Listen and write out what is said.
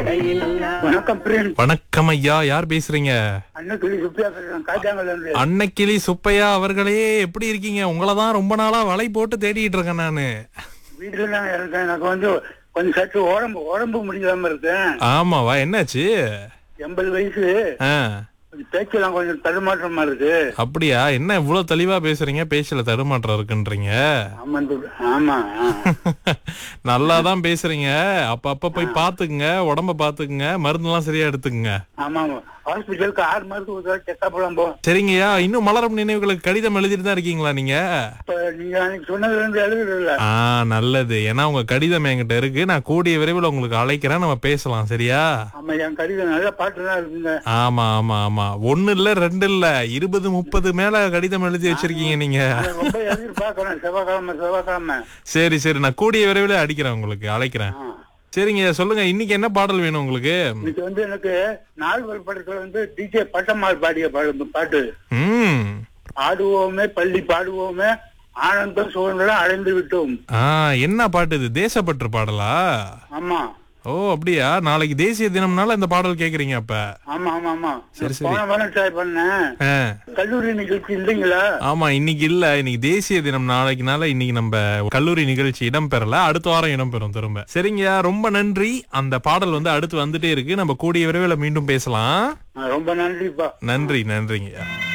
வணக்கம் பிரியன் வணக்கம் ஐயா யார் பேசுறீங்க அண்ணன் சொல்லி சுப்பியா பேசுறேன் காஜாங்கல்ல இருந்து அன்னைக்கிளி சுப்பையா அவர்களே எப்படி இருக்கீங்க உங்களை தான் ரொம்ப நாளா வலை போட்டு தேடிட்டு இருக்கேன் நானு வீட்டுல தான் இருக்கேன் எனக்கு வந்து கொஞ்சம் சற்று உடம்பு உடம்பு முடியாம இருக்கேன் ஆமாவா என்னாச்சு எண்பது வயசு ஆ, கொஞ்சம் பேச்செல்லாம் கொஞ்சம் தடுமாற்றமா இருக்கு அப்படியா என்ன இவ்வளவு தெளிவா பேசுறீங்க பேச்சுல தடுமாற்றம் இருக்குன்றீங்க ஆமா இந்த- ஆமா ஆ. நல்லா தான் பேசுறீங்க அப்ப அப்ப போய் பாத்துக்குங்க உடம்ப பாத்துக்குங்க மருந்துலாம் சரியா எடுத்துக்குங்க ஆமா ஹாஸ்பிட்டலுக்கு ஆறு மாசத்துக்கு ஒரு தடவை செக்கப் எல்லாம் போ சரிங்கய்யா இன்னும் மலரும் நினைவுகளுக்கு கடிதம் எழுதிட்டு தான் இருக்கீங்களா நீங்க இப்ப நீங்க அன்னைக்கு சொன்னதுல இருந்து எழுதுறதுல ஆ நல்லது ஏன்னா உங்க கடிதம் என்கிட்ட இருக்கு நான் கூடிய விரைவில் உங்களுக்கு அழைக்கிறேன் நம்ம பேசலாம் சரியா ஆமா என் கடிதம் நல்ல பாட்டு தான் இருக்குங்க ஆமா ஆமா ஆமா ஒண்ணு இல்ல ரெண்டு இல்ல இருபது முப்பது மேல கடிதம் எழுதி வச்சிருக்கீங்க நீங்க அதை ரொம்ப எதிர்பார்க்கறேன் செவ்வாய்க்கிழமை செவ்வாய்க்கிழமை சரி சரி நான் கூடிய விரைவில் அடிக்கிறேன் உங்களுக்கு அழைக்கிறேன் ஆ. சரிங்க சொல்லுங்க இன்னைக்கு என்ன பாடல் வேணும் உங்களுக்கு இன்னைக்கு வந்து எனக்கு நால்வர் படத்துல வந்து டிஜே பட்டம்மாள் பாடிய பாடு பாட்டு ம் ஆடுவோமே பள்ளி பாடுவோமே ஆனந்தம் சுதந்திரம் அடைந்து விட்டோம் ஆ என்ன பாட்டு இது தேசப்பற்று பாடலா ஆமா ஓ அப்படியா நாளைக்கு தேசிய தினம்னால இந்த பாடல் கேக்குறீங்க அப்ப ஆமா ஆமா ஆமா சரி, சரி. போன வாரம் ட்ரை பண்ணேன் ஆ. கல்லூரி நிகழ்ச்சி இல்லைங்களா ஆமா இன்னைக்கு இல்ல இன்னைக்கு தேசிய தினம் நாளைக்குனால இன்னைக்கு நம்ம கல்லூரி நிகழ்ச்சி இடம்பெறல அடுத்த வாரம் இடம்பெறும் திரும்ப சரிங்கய்யா ரொம்ப நன்றி அந்த பாடல் வந்து அடுத்து வந்துட்டே இருக்கு நம்ம கூடிய விரைவில் மீண்டும் பேசலாம் ஆ, ரொம்ப நன்றிப்பா நன்றி நன்றிங்கய்யா